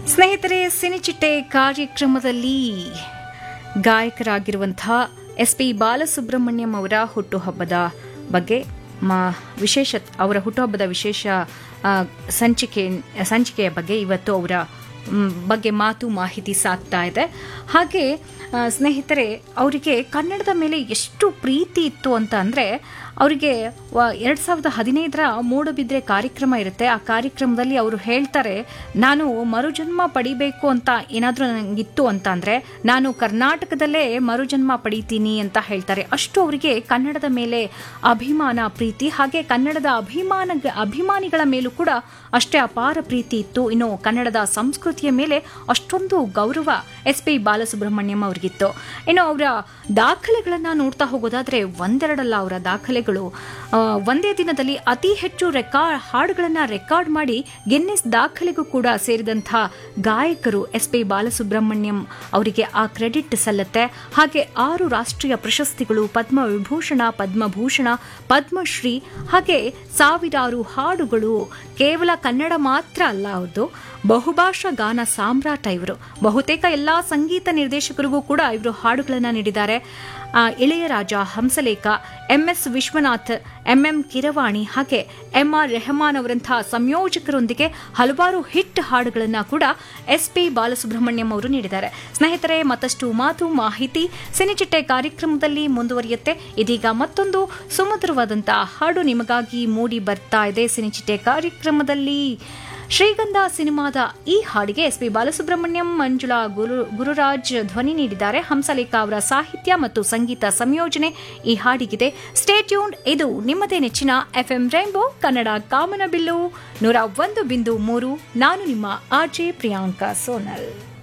ಸ್ನೇಹಿತರೆ ಸಿನಿಚಿಟ್ಟೆ ಕಾರ್ಯಕ್ರಮದಲ್ಲಿ ಗಾಯಕರಾಗಿರುವಂತಹ S P Balasubrahmanyam ಅವರ ಹುಟ್ಟುಹಬ್ಬದ ಬಗ್ಗೆ ಮಾ ವಿಶೇಷ ಅವರ ಹುಟ್ಟುಹಬ್ಬದ ವಿಶೇಷ ಆ, ಸಂಚಿಕೆ ಸಂಚಿಕೆಯ ಬಗ್ಗೆ ಇವತ್ತು ಅವರ ಮ್, ಬಗ್ಗೆ ಮಾತು ಮಾಹಿತಿ ಸಾಕ್ತಾ ಇದೆ ಹಾಗೆ ಆ, ಸ್ನೇಹಿತರೆ ಅವರಿಗೆ ಕನ್ನಡದ ಮೇಲೆ ಎಷ್ಟು ಪ್ರೀತಿ ಇತ್ತು ಅಂತ ಅಂದರೆ ಅವರಿಗೆ ಎರಡು ಸಾವಿರದ ಹದಿನೈದರ ಮೂಡಬಿದ್ರೆ ಕಾರ್ಯಕ್ರಮ ಇರುತ್ತೆ ಆ ಕಾರ್ಯಕ್ರಮದಲ್ಲಿ ಅವರು ಹೇಳ್ತಾರೆ ನಾನು ಮರುಜನ್ಮ ಪಡಿಬೇಕು ಅಂತ ಏನಾದರೂ ನನಗಿತ್ತು ಅಂತ ಅಂದರೆ ನಾನು ಕರ್ನಾಟಕದಲ್ಲೇ ಮರುಜನ್ಮ ಪಡಿತೀನಿ ಅಂತ ಹೇಳ್ತಾರೆ ಅಷ್ಟು ಅವರಿಗೆ ಕನ್ನಡದ ಮೇಲೆ ಅಭಿಮಾನ ಪ್ರೀತಿ ಹಾಗೆ ಕನ್ನಡದ ಅಭಿಮಾನ ಅಭಿಮಾನಿಗಳ ಮೇಲೂ ಕೂಡ ಅಷ್ಟೇ ಅಪಾರ ಪ್ರೀತಿ ಇತ್ತು ಇನ್ನು ಕನ್ನಡದ ಸಂಸ್ಕೃತಿಯ ಮೇಲೆ ಅಷ್ಟೊಂದು ಗೌರವ ಎಸ್ ಪಿ ಬಾಲಸುಬ್ರಹ್ಮಣ್ಯಂ ಅವ್ರಿಗಿತ್ತು ಇನ್ನು ಅವರ ದಾಖಲೆಗಳನ್ನ ನೋಡ್ತಾ ಹೋಗೋದಾದ್ರೆ ಒಂದೆರಡಲ್ಲ ಅವರ ದಾಖಲೆಗಳು ಆ, ಒಂದೇ ದಿನದಲ್ಲಿ ಅತಿ ಹೆಚ್ಚು ರೆಕಾರ್ಡ್ ಹಾಡುಗಳನ್ನ ರೆಕಾರ್ಡ್ ಮಾಡಿ ಗಿನ್ನಿಸ್ ದಾಖಲೆಗೂ ಕೂಡ ಸೇರಿದಂಥ ಗಾಯಕರು ಎಸ್ ಪಿ ಬಾಲಸುಬ್ರಹ್ಮಣ್ಯಂ ಅವರಿಗೆ ಆ ಕ್ರೆಡಿಟ್ ಸಲ್ಲತ್ತೆ ಹಾಗೆ ಆರು ರಾಷ್ಟ್ರೀಯ ಪ್ರಶಸ್ತಿಗಳು ಪದ್ಮವಿಭೂಷಣ ಪದ್ಮಭೂಷಣ ಪದ್ಮಶ್ರೀ ಹಾಗೆ ಸಾವಿರಾರು ಹಾಡುಗಳು ಕೇವಲ ಕನ್ನಡ ಮಾತ್ರ ಅಲ್ಲ ಅವ್ರದ್ದು ಬಹುಭಾಷಾ ಗಾನ ಸಾಮ್ರಾಟ ಇವರು ಬಹುತೇಕ ಎಲ್ಲಾ ಸಂಗೀತ ನಿರ್ದೇಶಕರಿಗೂ ಕೂಡ ಇವರು ಹಾಡುಗಳನ್ನು ನೀಡಿದ್ದಾರೆ ಆ, Ilaiyaraaja Hamsalekha M S Vishwanath M M Keeravani ಹಾಗೆ ಎಂ ಆರ್ ರೆಹಮಾನ್ ಅವರಂತಹ ಸಂಯೋಜಕರೊಂದಿಗೆ ಹಲವಾರು ಹಿಟ್ ಹಾಡುಗಳನ್ನು ಕೂಡ ಎಸ್ ಪಿ ಬಾಲಸುಬ್ರಹ್ಮಣ್ಯಂ ಅವರು ನೀಡಿದ್ದಾರೆ ಸ್ನೇಹಿತರೆ ಮತ್ತಷ್ಟು ಮಾತು ಮಾಹಿತಿ ಸಿನಿಚಿಟ್ಟೆ ಕಾರ್ಯಕ್ರಮದಲ್ಲಿ ಮುಂದುವರಿಯುತ್ತೆ ಇದೀಗ ಮತ್ತೊಂದು ಸುಮಧುರವಾದಂತಹ ಹಾಡು ನಿಮಗಾಗಿ ಮೂಡಿ ಬರ್ತಾ ಇದೆ ಸಿನಿಚಿಟ್ಟೆ ಕಾರ್ಯಕ್ರಮದಲ್ಲಿ ಶ್ರೀಗಂಧ ಸಿನಿಮಾದ ಈ ಹಾಡಿಗೆ ಎಸ್ ಪಿ ಬಾಲಸುಬ್ರಹ್ಮಣ್ಯಂ ಮಂಜುಳಾ ಗುರು ಗುರುರಾಜ್ ಧ್ವನಿ ನೀಡಿದ್ದಾರೆ ಹಂಸಲೇಖ ಅವರ ಸಾಹಿತ್ಯ ಮತ್ತು ಸಂಗೀತ ಸಂಯೋಜನೆ ಈ ಹಾಡಿಗಿದೆ ಸ್ಟೇ ಟ್ಯೂನ್ಡ್ ಇದು ನಿಮ್ಮದೇ ನೆಚ್ಚಿನ ಎಫ್ಎಂ ರೈನ್ಬೋ ಕನ್ನಡ ಕಾಮನಬಿಲ್ಲು ನೂರ ಒಂದು ಬಿಂದು ಮೂರು ನಾನು ನಿಮ್ಮ ಆರ್ಜೆ ಪ್ರಿಯಾಂಕಾ ಸೋನಲ್